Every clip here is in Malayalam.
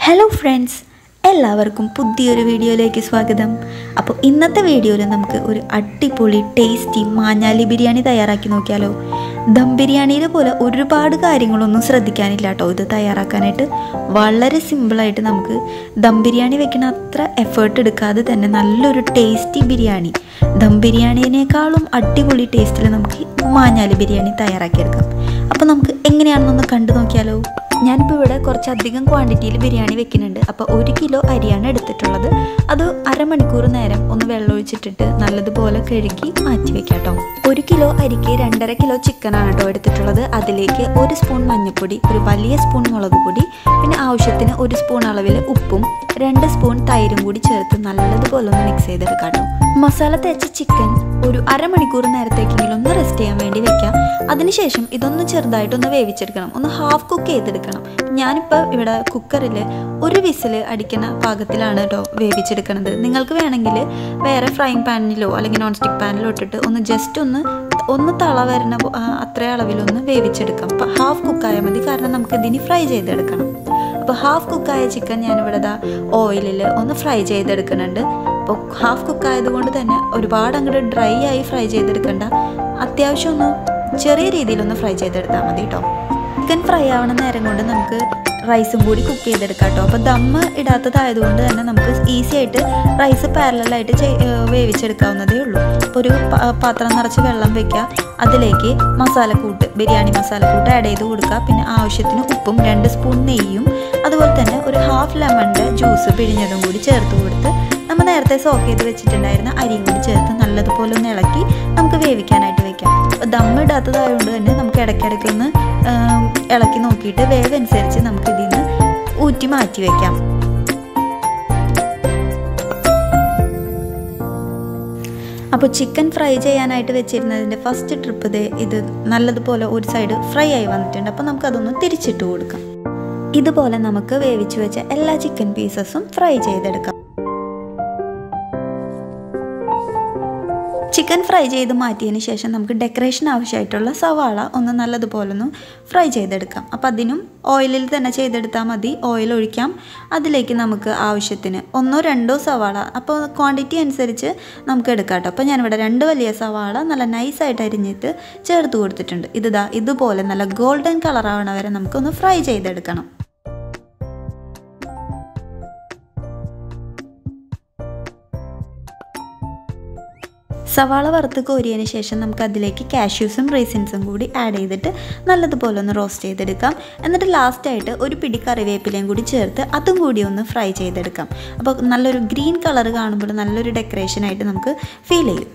ഹലോ ഫ്രണ്ട്സ് എല്ലാവർക്കും പുതിയൊരു വീഡിയോയിലേക്ക് സ്വാഗതം അപ്പോൾ ഇന്നത്തെ വീഡിയോയിൽ നമുക്ക് ഒരു അടിപൊളി ടേസ്റ്റി മാഞ്ഞാലി ബിരിയാണി തയ്യാറാക്കി നോക്കിയാലോ ദം ബിരിയാണിയിലെ പോലെ ഒരുപാട് കാര്യങ്ങളൊന്നും ശ്രദ്ധിക്കാനില്ല കേട്ടോ ഇത് തയ്യാറാക്കാനായിട്ട് വളരെ സിമ്പിളായിട്ട് നമുക്ക് ദം ബിരിയാണി വെക്കണ അത്ര എഫേർട്ട് എടുക്കാതെ തന്നെ നല്ലൊരു ടേസ്റ്റി ബിരിയാണി ദം ബിരിയാണിനേക്കാളും അടിപൊളി ടേസ്റ്റിൽ നമുക്ക് മാഞ്ഞാലി ബിരിയാണി തയ്യാറാക്കിയെടുക്കാം അപ്പോൾ നമുക്ക് എങ്ങനെയാണെന്നൊന്ന് കണ്ടു നോക്കിയാലോ ഞാനിപ്പോൾ ഇവിടെ കുറച്ചധികം ക്വാണ്ടിറ്റിയിൽ ബിരിയാണി വെക്കുന്നുണ്ട് അപ്പോൾ ഒരു കിലോ അരിയാണ് എടുത്തിട്ടുള്ളത് അത് അരമണിക്കൂർ നേരം ഒന്ന് വെള്ളം ഒഴിച്ചിട്ടിട്ട് നല്ലതുപോലെ കഴുകി മാറ്റി വെക്കാം കേട്ടോ ഒരു കിലോ അരിക്ക് രണ്ടര കിലോ ചിക്കനാണ് കേട്ടോ എടുത്തിട്ടുള്ളത് അതിലേക്ക് ഒരു സ്പൂൺ മഞ്ഞൾപ്പൊടി ഒരു വലിയ സ്പൂൺ മുളക് പൊടി പിന്നെ ആവശ്യത്തിന് ഒരു സ്പൂൺ അളവിൽ ഉപ്പും രണ്ട് സ്പൂൺ തൈരും കൂടി ചേർത്ത് നല്ലതുപോലെ ഒന്ന് മിക്സ് ചെയ്തെടുക്കാം കേട്ടോ മസാല തേച്ച ചിക്കൻ ഒരു അരമണിക്കൂർ നേരത്തേക്കെങ്കിലും ഒന്ന് റെസ്റ്റ് ചെയ്യാൻ വേണ്ടി വെക്കാം അതിനുശേഷം ഇതൊന്ന് ചെറുതായിട്ടൊന്ന് വേവിച്ചെടുക്കണം ഒന്ന് ഹാഫ് കുക്ക് ചെയ്തെടുക്കണം ഞാനിപ്പോൾ ഇവിടെ കുക്കറിൽ ഒരു വിസിൽ അടിക്കുന്ന പാകത്തിലാണ് കേട്ടോ വേവിച്ചെടുക്കുന്നത് നിങ്ങൾക്ക് വേണമെങ്കിൽ വേറെ ഫ്രൈങ് പാനിലോ അല്ലെങ്കിൽ നോൺ സ്റ്റിക്ക് പാനിലോ ഇട്ടിട്ട് ഒന്ന് ജസ്റ്റ് ഒന്ന് ഒന്ന് തള വരുന്ന പോ- ആ, അത്ര അളവിലൊന്ന് വേവിച്ചെടുക്കാം അപ്പം ഹാഫ് കുക്കായാൽ മതി കാരണം നമുക്ക് ഇതിന് ഫ്രൈ ചെയ്തെടുക്കണം അപ്പോൾ ഹാഫ് കുക്കായ ചിക്കൻ ഞാനിവിടെ ദാ ഓയിലിൽ ഒന്ന് ഫ്രൈ ചെയ്തെടുക്കുന്നുണ്ട് അപ്പോൾ ഹാഫ് കുക്കായത് കൊണ്ട് തന്നെ ഒരുപാട് അങ്ങോട്ട് ഡ്രൈ ആയി ഫ്രൈ ചെയ്തെടുക്കണ്ട അത്യാവശ്യം ഒന്ന് ചെറിയ രീതിയിലൊന്ന് ഫ്രൈ ചെയ്തെടുത്താൽ മതി കേട്ടോ ചിക്കൻ ഫ്രൈ ആവണ നേരം കൊണ്ട് നമുക്ക് റൈസും കൂടി കുക്ക് ചെയ്തെടുക്കാം കേട്ടോ അപ്പോൾ ദമ്മ് ഇടാത്തതായതുകൊണ്ട് തന്നെ നമുക്ക് ഈസി ആയിട്ട് റൈസ് പാരലായിട്ട് വേവിച്ചെടുക്കാവുന്നതേ ഉള്ളൂ അപ്പോൾ ഒരു പ- പാത്രം നിറച്ച് വെള്ളം വെക്കുക അതിലേക്ക് മസാലക്കൂട്ട് ബിരിയാണി മസാലക്കൂട്ട് ആഡ് ചെയ്ത് കൊടുക്കുക പിന്നെ ആവശ്യത്തിന് ഉപ്പും രണ്ട് സ്പൂൺ നെയ്യും അതുപോലെ തന്നെ ഒരു ഹാഫ് ലെമണിൻ്റെ ജ്യൂസ് പിഴിഞ്ഞതും കൂടി ചേർത്ത് കൊടുത്ത് നമ്മൾ നേരത്തെ സോക്ക് ചെയ്ത് വെച്ചിട്ടുണ്ടായിരുന്ന അരിയും കൂടി ചേർത്ത് നല്ലതുപോലെ ഒന്ന് ഇളക്കി നമുക്ക് വേവിക്കാനായിട്ട് വെക്കാം അപ്പോൾ ദമ്മ് ഇടാത്തതായതുകൊണ്ട് തന്നെ നമുക്ക് ഇടയ്ക്കിടയ്ക്ക് ഒന്ന് ആം, ഇളക്കി നോക്കിയിട്ട് വേവ് അനുസരിച്ച് നമുക്ക് ഇതിൽ നിന്ന് ഊറ്റി മാറ്റി വെക്കാം അപ്പോൾ ചിക്കൻ ഫ്രൈ ചെയ്യാനായിട്ട് വെച്ചിരുന്നതിൻ്റെ ഫസ്റ്റ് ട്രിപ്പ് ഇത് ഇത് നല്ലതുപോലെ ഒരു സൈഡ് ഫ്രൈ ആയി വന്നിട്ടുണ്ട് അപ്പോൾ നമുക്കതൊന്ന് തിരിച്ചിട്ട് കൊടുക്കാം ഇതുപോലെ നമുക്ക് വേവിച്ച് വെച്ച എല്ലാ ചിക്കൻ പീസസും ഫ്രൈ ചെയ്തെടുക്കാം ചിക്കൻ ഫ്രൈ ചെയ്ത് മാറ്റിയതിന് ശേഷം നമുക്ക് ഡെക്കറേഷൻ ആവശ്യമായിട്ടുള്ള സവാള ഒന്ന് നല്ലതുപോലെ ഒന്ന് ഫ്രൈ ചെയ്തെടുക്കാം അപ്പോൾ അതിനും ഓയിലിൽ തന്നെ ചെയ്തെടുത്താൽ മതി ഓയിൽ ഒഴിക്കാം അതിലേക്ക് നമുക്ക് ആവശ്യത്തിന് ഒന്നോ രണ്ടോ സവാള അപ്പോൾ ക്വാണ്ടിറ്റി അനുസരിച്ച് നമുക്ക് എടുക്കാം കേട്ടോ അപ്പോൾ ഞാനിവിടെ രണ്ട് വലിയ സവാള നല്ല നൈസായിട്ട് അരിഞ്ഞിട്ട് ചേർത്ത് കൊടുത്തിട്ടുണ്ട് ഇത് ദാ ഇതുപോലെ നല്ല ഗോൾഡൻ കളർ ആവണ വരെ നമുക്കൊന്ന് ഫ്രൈ ചെയ്തെടുക്കണം സവാള വറുത്ത് കോരിയതിന് ശേഷം നമുക്ക് അതിലേക്ക് കാഷ്യൂസും റേസിൻസും കൂടി ആഡ് ചെയ്തിട്ട് നല്ലതുപോലെ ഒന്ന് റോസ്റ്റ് ചെയ്തെടുക്കാം എന്നിട്ട് ലാസ്റ്റായിട്ട് ഒരു പിടി കറിവേപ്പിലയും കൂടി ചേർത്ത് അതും കൂടി ഒന്ന് ഫ്രൈ ചെയ്തെടുക്കാം അപ്പോൾ നല്ലൊരു ഗ്രീൻ കളർ കാണുമ്പോൾ നല്ലൊരു ഡെക്കറേഷനായിട്ട് നമുക്ക് ഫീൽ ചെയ്യും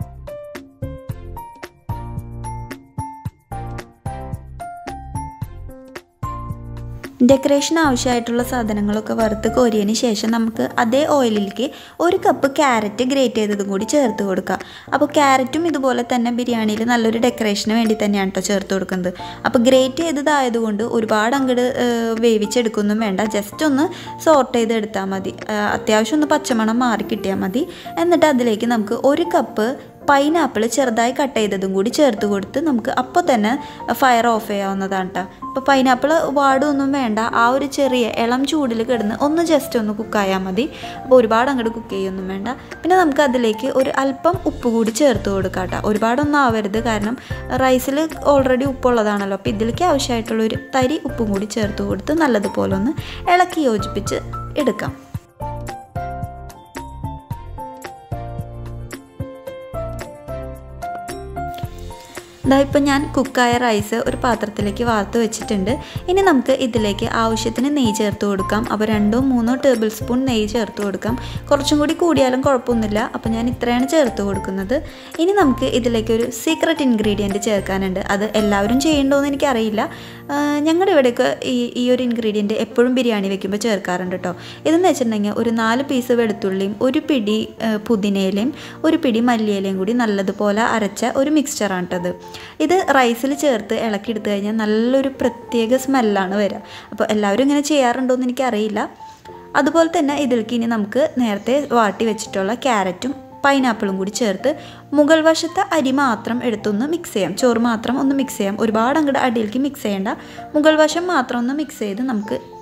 ഡെക്കറേഷൻ ആവശ്യമായിട്ടുള്ള സാധനങ്ങളൊക്കെ വറുത്ത് കോരിയതിന് ശേഷം നമുക്ക് അതേ ഓയിലിലേക്ക് ഒരു കപ്പ് ക്യാരറ്റ് ഗ്രേറ്റ് ചെയ്തതും കൂടി ചേർത്ത് കൊടുക്കുക അപ്പോൾ ക്യാരറ്റും ഇതുപോലെ തന്നെ ബിരിയാണിയിൽ നല്ലൊരു ഡെക്കറേഷന് വേണ്ടി തന്നെയാണ് കേട്ടോ ചേർത്ത് കൊടുക്കുന്നത് അപ്പോൾ ഗ്രേറ്റ് ചെയ്തതായതുകൊണ്ട് ഒരുപാട് അങ്ങോട്ട് വേവിച്ചെടുക്കൊന്നും വേണ്ട ജസ്റ്റ് ഒന്ന് സോർട്ട് ചെയ്ത് എടുത്താൽ മതി ആ, അത്യാവശ്യം ഒന്ന് പച്ചമണം മാറി കിട്ടിയാൽ മതി എന്നിട്ട് അതിലേക്ക് നമുക്ക് ഒരു കപ്പ് പൈനാപ്പിൾ ചെറുതായി കട്ട് ചെയ്തതും കൂടി ചേർത്ത് കൊടുത്ത് നമുക്ക് അപ്പോൾ തന്നെ ഫയർ ഓഫ് ചെയ്യാവുന്നതാണ് കേട്ടോ അപ്പോൾ പൈനാപ്പിൾ വാടുമൊന്നും വേണ്ട ആ ഒരു ചെറിയ ഇളം ചൂടിൽ കിടന്ന് ഒന്ന് ജസ്റ്റ് ഒന്ന് കുക്കായാൽ മതി അപ്പോൾ ഒരുപാട് അങ്ങോട്ട് കുക്ക് ചെയ്യൊന്നും വേണ്ട പിന്നെ നമുക്ക് അതിലേക്ക് ഒരു അല്പം ഉപ്പ് കൂടി ചേർത്ത് കൊടുക്കാം കേട്ടോ ഒരുപാടൊന്നും ആവരുത് കാരണം റൈസിൽ ഓൾറെഡി ഉപ്പുള്ളതാണല്ലോ അപ്പോൾ ഇതിലേക്ക് ആവശ്യമായിട്ടുള്ള ഒരു തരി ഉപ്പും കൂടി ചേർത്ത് കൊടുത്ത് നല്ലതുപോലെ ഒന്ന് ഇളക്കി യോജിപ്പിച്ച് എടുക്കാം ഇതാ ഇപ്പം ഞാൻ കുക്കായ റൈസ് ഒരു പാത്രത്തിലേക്ക് വാർത്ത് വെച്ചിട്ടുണ്ട് ഇനി നമുക്ക് ഇതിലേക്ക് ആവശ്യത്തിന് നെയ്യ് ചേർത്ത് കൊടുക്കാം അപ്പോൾ രണ്ടോ മൂന്നോ ടേബിൾ സ്പൂൺ നെയ്യ് ചേർത്ത് കൊടുക്കാം കുറച്ചും കൂടി കൂടിയാലും കുഴപ്പമൊന്നുമില്ല അപ്പോൾ ഞാൻ ഇത്രയാണ് ചേർത്ത് കൊടുക്കുന്നത് ഇനി നമുക്ക് ഇതിലേക്ക് ഒരു സീക്രട്ട് ഇൻഗ്രീഡിയൻറ്റ് ചേർക്കാനുണ്ട് അത് എല്ലാവരും ചെയ്യണ്ടോയെന്ന് എനിക്കറിയില്ല ആ, ഞങ്ങളുടെ ഇവിടെയൊക്കെ ഈ ഈ ഒരു ഇൻഗ്രീഡിയൻറ്റ് എപ്പോഴും ബിരിയാണി വെക്കുമ്പോൾ ചേർക്കാറുണ്ട് കേട്ടോ ഇതെന്ന് വെച്ചിട്ടുണ്ടെങ്കിൽ ഒരു നാല് പീസ് വെളുത്തുള്ളിയും ഒരു പിടി ആ, പുതിനയിലയും ഒരു പിടി മല്ലിയിലയും കൂടി നല്ലതുപോലെ അരച്ച ഒരു മിക്സ്ചറാണ് കേട്ടത് ഇത് റൈസിൽ ചേർത്ത് ഇളക്കിയെടുത്ത് കഴിഞ്ഞാൽ നല്ലൊരു പ്രത്യേക സ്മെല്ലാണ് വരിക അപ്പോൾ എല്ലാവരും ഇങ്ങനെ ചെയ്യാറുണ്ടോ എന്ന് എനിക്കറിയില്ല അതുപോലെ തന്നെ ഇതിലേക്ക് ഇനി നമുക്ക് നേരത്തെ വാട്ടി വെച്ചിട്ടുള്ള ക്യാരറ്റും പൈനാപ്പിളും കൂടി ചേർത്ത് മുകൾ വശത്തെ അരി മാത്രം എടുത്തൊന്ന് മിക്സ് ചെയ്യാം ചോറ് മാത്രം ഒന്ന് മിക്സ് ചെയ്യാം ഒരുപാട് അങ്ങോട്ട് അടിയിലേക്ക് മിക്സ് ചെയ്യേണ്ട മുകൾ വശം മാത്രം ഒന്ന് മിക്സ് ചെയ്ത് നമുക്ക്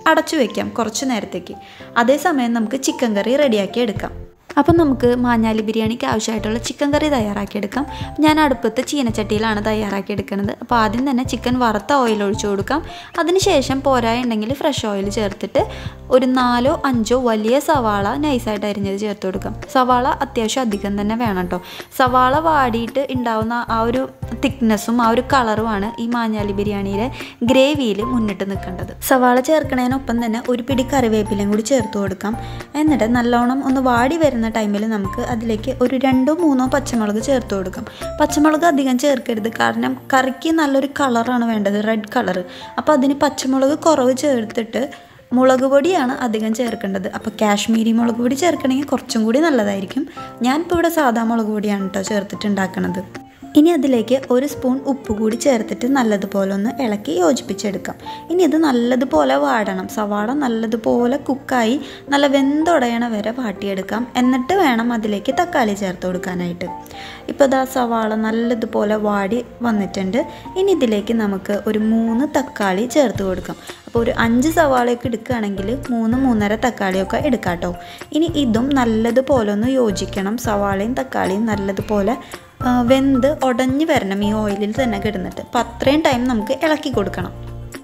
അടച്ചു വയ്ക്കാം കുറച്ച് നേരത്തേക്ക് അതേസമയം നമുക്ക് ചിക്കൻ കറി റെഡിയാക്കി എടുക്കാം അപ്പം നമുക്ക് മാഞ്ഞാലി ബിരിയാണിക്ക് ആവശ്യമായിട്ടുള്ള ചിക്കൻ കറി തയ്യാറാക്കിയെടുക്കാം ഞാൻ അടുപ്പത്ത് ചീനച്ചട്ടിയിലാണ് തയ്യാറാക്കിയെടുക്കുന്നത് അപ്പോൾ ആദ്യം തന്നെ ചിക്കൻ വറുത്ത ഓയിൽ ഒഴിച്ചു കൊടുക്കാം അതിനുശേഷം പോരായുണ്ടെങ്കിൽ ഫ്രഷ് ഓയിൽ ചേർത്തിട്ട് ഒരു നാലോ അഞ്ചോ വലിയ സവാള നൈസായിട്ട് അരിഞ്ഞത് ചേർത്ത് കൊടുക്കാം സവാള അത്യാവശ്യം അധികം തന്നെ വേണം കേട്ടോ സവാള വാടിയിട്ട് ഉണ്ടാവുന്ന ആ ഒരു തിക്നെസ്സും ആ ഒരു കളറുമാണ് ഈ മാഞ്ഞാലി ബിരിയാണിയിലെ ഗ്രേവിയിൽ മുന്നിട്ട് നിൽക്കേണ്ടത് സവാള ചേർക്കണതിനൊപ്പം തന്നെ ഒരു പിടി കറിവേപ്പിലയും കൂടി ചേർത്ത് കൊടുക്കാം എന്നിട്ട് നല്ലോണം ഒന്ന് വാടി വരുന്ന ടൈമിൽ നമുക്ക് അതിലേക്ക് ഒരു രണ്ടോ മൂന്നോ പച്ചമുളക് ചേർത്ത് കൊടുക്കാം പച്ചമുളക് അധികം ചേർക്കരുത് കാരണം കറിക്ക് നല്ലൊരു കളറാണ് വേണ്ടത് റെഡ് കളർ അപ്പോൾ അതിന് പച്ചമുളക് കുറവ് ചേർത്തിട്ട് മുളക് പൊടിയാണ് അധികം ചേർക്കേണ്ടത് അപ്പോൾ കാശ്മീരി മുളക് പൊടി ചേർക്കണമെങ്കിൽ കുറച്ചും കൂടി നല്ലതായിരിക്കും ഞാനിപ്പോൾ ഇവിടെ സാധാ മുളക് പൊടിയാണ് കേട്ടോ ചേർത്തിട്ടുണ്ടാക്കുന്നത് ഇനി അതിലേക്ക് ഒരു സ്പൂൺ ഉപ്പ് കൂടി ചേർത്തിട്ട് നല്ലതുപോലെ ഒന്ന് ഇളക്കി യോജിപ്പിച്ചെടുക്കാം ഇനി ഇത് നല്ലതുപോലെ വാടണം സവാള നല്ലതുപോലെ കുക്കായി നല്ല വെന്തുടയണ വരെ വാട്ടിയെടുക്കാം എന്നിട്ട് വേണം അതിലേക്ക് തക്കാളി ചേർത്ത് കൊടുക്കാനായിട്ട് ഇപ്പോൾ ഇതാ സവാള നല്ലതുപോലെ വാടി വന്നിട്ടുണ്ട് ഇനി ഇതിലേക്ക് നമുക്ക് ഒരു മൂന്ന് തക്കാളി ചേർത്ത് കൊടുക്കാം അപ്പോൾ ഒരു അഞ്ച് സവാളയൊക്കെ എടുക്കുകയാണെങ്കിൽ മൂന്ന് മൂന്നര തക്കാളിയൊക്കെ എടുക്കാം കേട്ടോ ഇനി ഇതും നല്ലതുപോലെ ഒന്ന് യോജിക്കണം സവാളയും തക്കാളിയും നല്ലതുപോലെ ആ, വെന്ത് ഉടഞ്ഞു വരണം ഈ ഓയിലിൽ തന്നെ കിടന്നിട്ട് അപ്പം അത്രയും ടൈം നമുക്ക് ഇളക്കി കൊടുക്കണം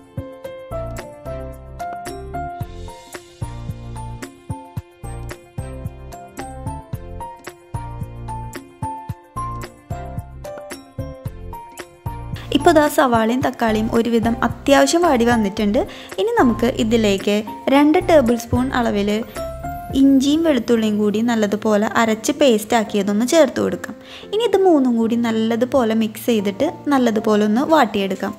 ഇപ്പോൾ ഇതാ സവാളയും തക്കാളിയും ഒരുവിധം അത്യാവശ്യം വാടി വന്നിട്ടുണ്ട് ഇനി നമുക്ക് ഇതിലേക്ക് രണ്ട് ടേബിൾ സ്പൂൺ അളവിൽ ഇഞ്ചിയും വെളുത്തുള്ളിയും കൂടി നല്ലതുപോലെ അരച്ച് പേസ്റ്റ് ആക്കിയതൊന്ന് ചേർത്ത് കൊടുക്കാം ഇനി ഇത് മൂന്നും കൂടി നല്ലതുപോലെ മിക്സ് ചെയ്തിട്ട് നല്ലതുപോലെ ഒന്ന് വാട്ടിയെടുക്കാം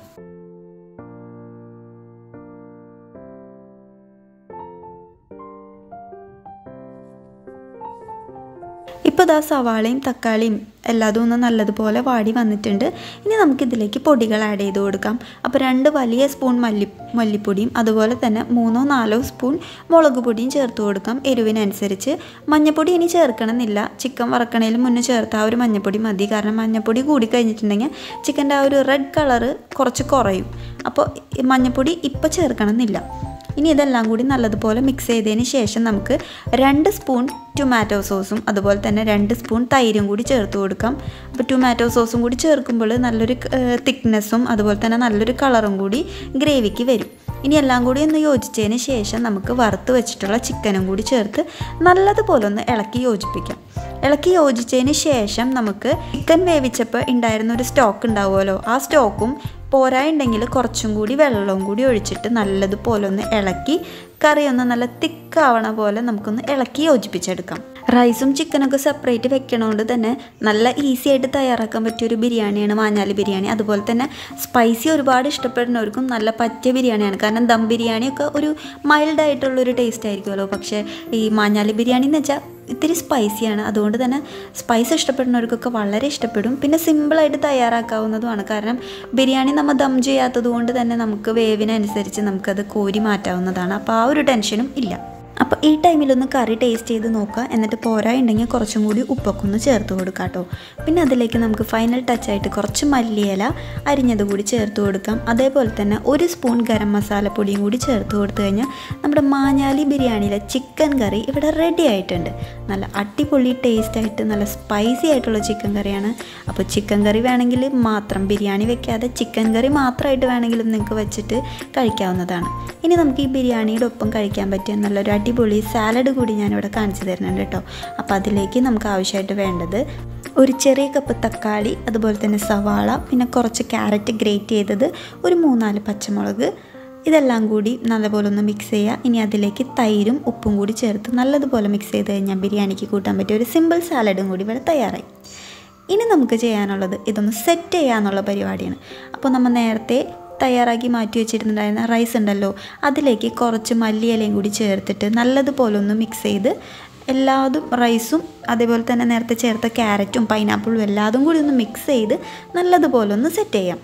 ഇപ്പോൾ ഇതാ സവാളയും തക്കാളിയും എല്ലാതും ഒന്ന് നല്ലതുപോലെ വാടി വന്നിട്ടുണ്ട് ഇനി നമുക്കിതിലേക്ക് പൊടികൾ ആഡ് ചെയ്ത് കൊടുക്കാം അപ്പോൾ രണ്ട് വലിയ സ്പൂൺ മല്ലി മല്ലിപ്പൊടിയും അതുപോലെ തന്നെ മൂന്നോ നാലോ സ്പൂൺ മുളക് പൊടിയും ചേർത്ത് കൊടുക്കാം എരിവിനനുസരിച്ച് മഞ്ഞൾപ്പൊടി ഇനി ചേർക്കണമെന്നില്ല ചിക്കൻ വറക്കണേലും മുന്നേ ചേർത്ത ആ ഒരു മഞ്ഞൾപ്പൊടി മതി കാരണം മഞ്ഞൾപ്പൊടി കൂടി കഴിഞ്ഞിട്ടുണ്ടെങ്കിൽ ചിക്കൻ്റെ ആ ഒരു റെഡ് കളറ് കുറച്ച് കുറയും അപ്പോൾ ഈ മഞ്ഞൾപ്പൊടി ഇപ്പോൾ ചേർക്കണമെന്നില്ല ഇനി ഇതെല്ലാം കൂടി നല്ലതുപോലെ മിക്സ് ചെയ്തതിന് ശേഷം നമുക്ക് രണ്ട് സ്പൂൺ ടൊമാറ്റോ സോസും അതുപോലെ തന്നെ രണ്ട് സ്പൂൺ തൈരും കൂടി ചേർത്ത് കൊടുക്കാം അപ്പോൾ ടൊമാറ്റോ സോസും കൂടി ചേർക്കുമ്പോൾ നല്ലൊരു തിക്നെസ്സും അതുപോലെ തന്നെ നല്ലൊരു കളറും കൂടി ഗ്രേവിക്ക് വരും ഇനി എല്ലാം കൂടി ഒന്ന് യോജിച്ചതിന് ശേഷം നമുക്ക് വറുത്ത് വെച്ചിട്ടുള്ള ചിക്കനും കൂടി ചേർത്ത് നല്ലതുപോലെ ഒന്ന് ഇളക്കി യോജിപ്പിക്കാം ഇളക്കി യോജിച്ചതിന് ശേഷം നമുക്ക് ചിക്കൻ വേവിച്ചപ്പോൾ ഉണ്ടായിരുന്ന ഒരു സ്റ്റോക്ക് ഉണ്ടാവുമല്ലോ ആ സ്റ്റോക്കും പോരായുണ്ടെങ്കിൽ കുറച്ചും കൂടി വെള്ളവും കൂടി ഒഴിച്ചിട്ട് നല്ലതുപോലെ ഒന്ന് ഇളക്കി കറി ഒന്ന് നല്ല തിക്കാവണ പോലെ നമുക്കൊന്ന് ഇളക്കി യോജിപ്പിച്ചെടുക്കാം റൈസും ചിക്കനൊക്കെ സെപ്പറേറ്റ് വെക്കണോണ്ട് തന്നെ നല്ല ഈസി ആയിട്ട് തയ്യാറാക്കാൻ പറ്റിയ ഒരു ബിരിയാണിയാണ് മാഞ്ഞാലി ബിരിയാണി അതുപോലെ തന്നെ സ്പൈസി ഒരുപാട് ഇഷ്ടപ്പെടുന്നവർക്കും നല്ല പറ്റിയ ബിരിയാണിയാണ് കാരണം ദം ബിരിയാണിയൊക്കെ ഒരു മൈൽഡ് ആയിട്ടുള്ളൊരു ടേസ്റ്റ് ആയിരിക്കുമല്ലോ പക്ഷേ ഈ മാഞ്ഞാലി ബിരിയാണി എന്ന് വെച്ചാൽ ഇത്തിരി സ്പൈസിയാണ് അതുകൊണ്ട് തന്നെ സ്പൈസ് ഇഷ്ടപ്പെടുന്നവർക്കൊക്കെ വളരെ ഇഷ്ടപ്പെടും പിന്നെ സിമ്പിളായിട്ട് തയ്യാറാക്കാവുന്നതുമാണ് കാരണം ബിരിയാണി നമ്മൾ ദം ചെയ്യാത്തത് കൊണ്ട് തന്നെ നമുക്ക് വേവിനനുസരിച്ച് നമുക്കത് കോരി മാറ്റാവുന്നതാണ് അപ്പോൾ ആ ഒരു ടെൻഷനും ഇല്ല അപ്പോൾ ഈ ടൈമിലൊന്ന് കറി ടേസ്റ്റ് ചെയ്ത് നോക്കുക എന്നിട്ട് പോരായുണ്ടെങ്കിൽ കുറച്ചും കൂടി ഉപ്പൊക്കെ ഒന്ന് ചേർത്ത് കൊടുക്കാം കേട്ടോ പിന്നെ അതിലേക്ക് നമുക്ക് ഫൈനൽ ടച്ചായിട്ട് കുറച്ച് മല്ലിയില അരിഞ്ഞത് കൂടി ചേർത്ത് കൊടുക്കാം അതേപോലെ തന്നെ ഒരു സ്പൂൺ ഗരം മസാലപ്പൊടിയും കൂടി ചേർത്ത് കൊടുത്തു കഴിഞ്ഞാൽ നമ്മുടെ മാഞ്ഞാലി ബിരിയാണിയിലെ ചിക്കൻ കറി ഇവിടെ റെഡി ആയിട്ടുണ്ട് നല്ല അടിപൊളി ടേസ്റ്റായിട്ട് നല്ല സ്പൈസി ആയിട്ടുള്ള ചിക്കൻ കറിയാണ് അപ്പോൾ ചിക്കൻ കറി വേണമെങ്കിൽ മാത്രം ബിരിയാണി വെക്കാതെ ചിക്കൻ കറി മാത്രമായിട്ട് വേണമെങ്കിലും നിങ്ങൾക്ക് വെച്ചിട്ട് കഴിക്കാവുന്നതാണ് ഇനി നമുക്ക് ഈ ബിരിയാണിയുടെ ഒപ്പം കഴിക്കാൻ പറ്റിയ നല്ലൊരു അടിപൊളി സാലഡ് കൂടി ഞാനിവിടെ കാണിച്ചു തരുന്നുണ്ട് കേട്ടോ അപ്പോൾ അതിലേക്ക് നമുക്ക് ആവശ്യമായിട്ട് വേണ്ടത് ഒരു ചെറിയ കപ്പ് തക്കാളി അതുപോലെ തന്നെ സവാള പിന്നെ കുറച്ച് ക്യാരറ്റ് ഗ്രേറ്റ് ചെയ്തത് ഒരു മൂന്നാല് പച്ചമുളക് ഇതെല്ലാം കൂടി നല്ലപോലെ ഒന്ന് മിക്സ് ചെയ്യുക ഇനി അതിലേക്ക് തൈരും ഉപ്പും കൂടി ചേർത്ത് നല്ലതുപോലെ മിക്സ് ചെയ്ത് കഴിഞ്ഞാൽ ബിരിയാണിക്ക് കൂട്ടാൻ പറ്റിയ ഒരു സിമ്പിൾ സാലഡും കൂടി ഇവിടെ തയ്യാറായി ഇനി നമുക്ക് ചെയ്യാനുള്ളത് ഇതൊന്ന് സെറ്റ് ചെയ്യാന്നുള്ള പരിപാടിയാണ് അപ്പോൾ നമ്മൾ നേരത്തെ തയ്യാറാക്കി മാറ്റി വെച്ചിരുന്നുണ്ടായിരുന്ന റൈസ് ഉണ്ടല്ലോ അതിലേക്ക് കുറച്ച് മല്ലിയിലയും കൂടി ചേർത്തിട്ട് നല്ലതുപോലെ ഒന്ന് മിക്സ് ചെയ്ത് എല്ലാതും റൈസും അതേപോലെ തന്നെ നേരത്തെ ചേർത്ത ക്യാരറ്റും പൈനാപ്പിളും എല്ലാതും കൂടി ഒന്ന് മിക്സ് ചെയ്ത് നല്ലതുപോലെ ഒന്ന് സെറ്റ് ചെയ്യാം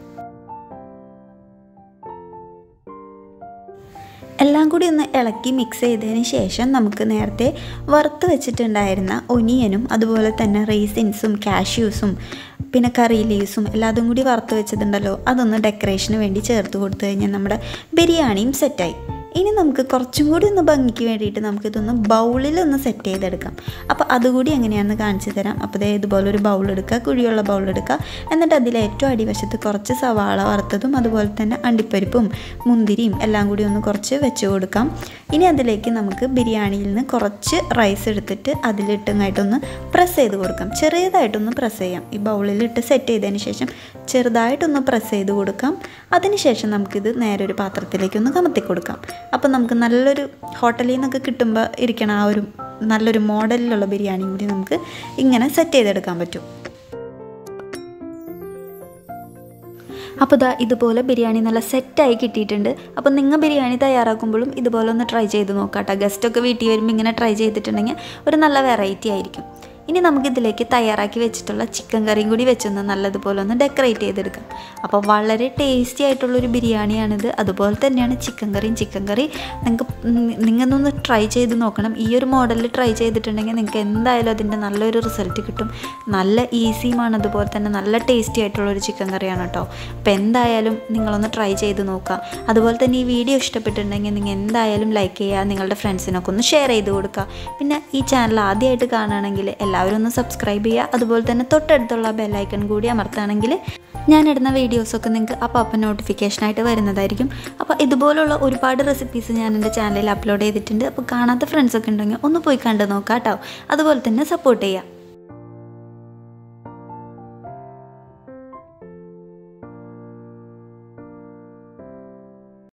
എല്ലാം കൂടി ഒന്ന് ഇളക്കി മിക്സ് ചെയ്തതിന് ശേഷം നമുക്ക് നേരത്തെ വറുത്ത് വെച്ചിട്ടുണ്ടായിരുന്ന ഒനിയനും അതുപോലെ തന്നെ റേസിൻസും കാഷ്യൂസും പിന്നെ കറി ലീവ്സും എല്ലാതും കൂടി വറുത്ത് വെച്ചതുണ്ടല്ലോ അതൊന്ന് ഡെക്കറേഷന് വേണ്ടി ചേർത്ത് കൊടുത്തു കഴിഞ്ഞാൽ നമ്മുടെ ബിരിയാണിയും സെറ്റായി ഇനി നമുക്ക് കുറച്ചും കൂടി ഒന്ന് ഭംഗിക്ക് വേണ്ടിയിട്ട് നമുക്കിതൊന്ന് ബൗളിൽ ഒന്ന് സെറ്റ് ചെയ്തെടുക്കാം അപ്പോൾ അതുകൂടി എങ്ങനെയാണെന്ന് കാണിച്ചു തരാം അപ്പോൾ ദേ ഇതുപോലെ ഒരു ബൗൾ എടുക്കുക കുഴിയുള്ള ബൗൾ എടുക്കുക എന്നിട്ട് അതിൽ ഏറ്റവും അടിവശത്ത് കുറച്ച് സവാള വറുത്തതും അതുപോലെ തന്നെ അണ്ടിപ്പരിപ്പും മുന്തിരിയും എല്ലാം കൂടി ഒന്ന് കുറച്ച് വെച്ച് കൊടുക്കാം ഇനി അതിലേക്ക് നമുക്ക് ബിരിയാണിയിൽ നിന്ന് കുറച്ച് റൈസ് എടുത്തിട്ട് അതിലിട്ടങ്ങായിട്ടൊന്ന് പ്രസ് ചെയ്ത് കൊടുക്കാം ചെറിയതായിട്ടൊന്ന് പ്രസ് ചെയ്യാം ഈ ബൗളിലിട്ട് സെറ്റ് ചെയ്തതിന് ശേഷം ചെറുതായിട്ടൊന്ന് പ്രസ് ചെയ്ത് കൊടുക്കാം അതിനുശേഷം നമുക്കിത് നേരെ ഒരു പാത്രത്തിലേക്കൊന്ന് കമത്തി കൊടുക്കാം അപ്പോൾ നമുക്ക് നല്ലൊരു ഹോട്ടലിൽ നിന്നൊക്കെ കിട്ടുമ്പോൾ ഇരിക്കണ ആ ഒരു നല്ലൊരു മോഡലിലുള്ള ബിരിയാണി കൂടി നമുക്ക് ഇങ്ങനെ സെറ്റ് ചെയ്തെടുക്കാൻ പറ്റും അപ്പോൾ ദാ ഇതുപോലെ ബിരിയാണി നല്ല സെറ്റായി കിട്ടിയിട്ടുണ്ട് അപ്പോൾ നിങ്ങൾ ബിരിയാണി തയ്യാറാക്കുമ്പോഴും ഇതുപോലെ ഒന്ന് ട്രൈ ചെയ്ത് നോക്കാം കേട്ടോ ഗസ്റ്റൊക്കെ വീട്ടിൽ വരുമ്പോൾ ഇങ്ങനെ ട്രൈ ചെയ്തിട്ടുണ്ടെങ്കിൽ ഒരു നല്ല വെറൈറ്റി ആയിരിക്കും ഇനി നമുക്കിതിലേക്ക് തയ്യാറാക്കി വെച്ചിട്ടുള്ള ചിക്കൻ കറിയും കൂടി വെച്ചൊന്ന് നല്ലതുപോലെ ഒന്ന് ഡെക്കറേറ്റ് ചെയ്തെടുക്കാം അപ്പോൾ വളരെ ടേസ്റ്റി ആയിട്ടുള്ളൊരു ബിരിയാണിയാണിത് അതുപോലെ തന്നെയാണ് ചിക്കൻ കറിയും ചിക്കൻ കറി നിങ്ങൾക്ക് നിങ്ങൾക്കൊന്ന് ട്രൈ ചെയ്ത് നോക്കണം ഈ ഒരു മോഡലിൽ ട്രൈ ചെയ്തിട്ടുണ്ടെങ്കിൽ നിങ്ങൾക്ക് എന്തായാലും അതിൻ്റെ നല്ലൊരു റിസൾട്ട് കിട്ടും നല്ല ഈസിയുമാണ് അതുപോലെ തന്നെ നല്ല ടേസ്റ്റി ആയിട്ടുള്ളൊരു ചിക്കൻ കറിയാണ് കേട്ടോ അപ്പോൾ എന്തായാലും നിങ്ങളൊന്ന് ട്രൈ ചെയ്ത് നോക്കുക അതുപോലെ തന്നെ ഈ വീഡിയോ ഇഷ്ടപ്പെട്ടിട്ടുണ്ടെങ്കിൽ നിങ്ങൾ എന്തായാലും ലൈക്ക് ചെയ്യുക നിങ്ങളുടെ ഫ്രണ്ട്സിനൊക്കെ ഒന്ന് ഷെയർ ചെയ്ത് കൊടുക്കുക പിന്നെ ഈ ചാനൽ ആദ്യമായിട്ട് കാണുകയാണെങ്കിൽ എല്ലാവരും ഒന്ന് സബ്സ്ക്രൈബ് ചെയ്യുക അതുപോലെ തന്നെ തൊട്ടടുത്തുള്ള ബെല്ലൈക്കൺ കൂടി അമർത്തുകയാണെങ്കിൽ ഞാനിടുന്ന വീഡിയോസൊക്കെ നിങ്ങൾക്ക് അപ്പോൾ അപ്പം നോട്ടിഫിക്കേഷനായിട്ട് വരുന്നതായിരിക്കും അപ്പോൾ ഇതുപോലുള്ള ഒരുപാട് റെസിപ്പീസ് ഞാൻ എൻ്റെ ചാനലിൽ അപ്ലോഡ് ചെയ്തിട്ടുണ്ട് അപ്പോൾ കാണാത്ത ഫ്രണ്ട്സൊക്കെ ഉണ്ടെങ്കിൽ ഒന്ന് പോയി കണ്ടു നോക്കാം കേട്ടോ അതുപോലെ തന്നെ സപ്പോർട്ട് ചെയ്യുക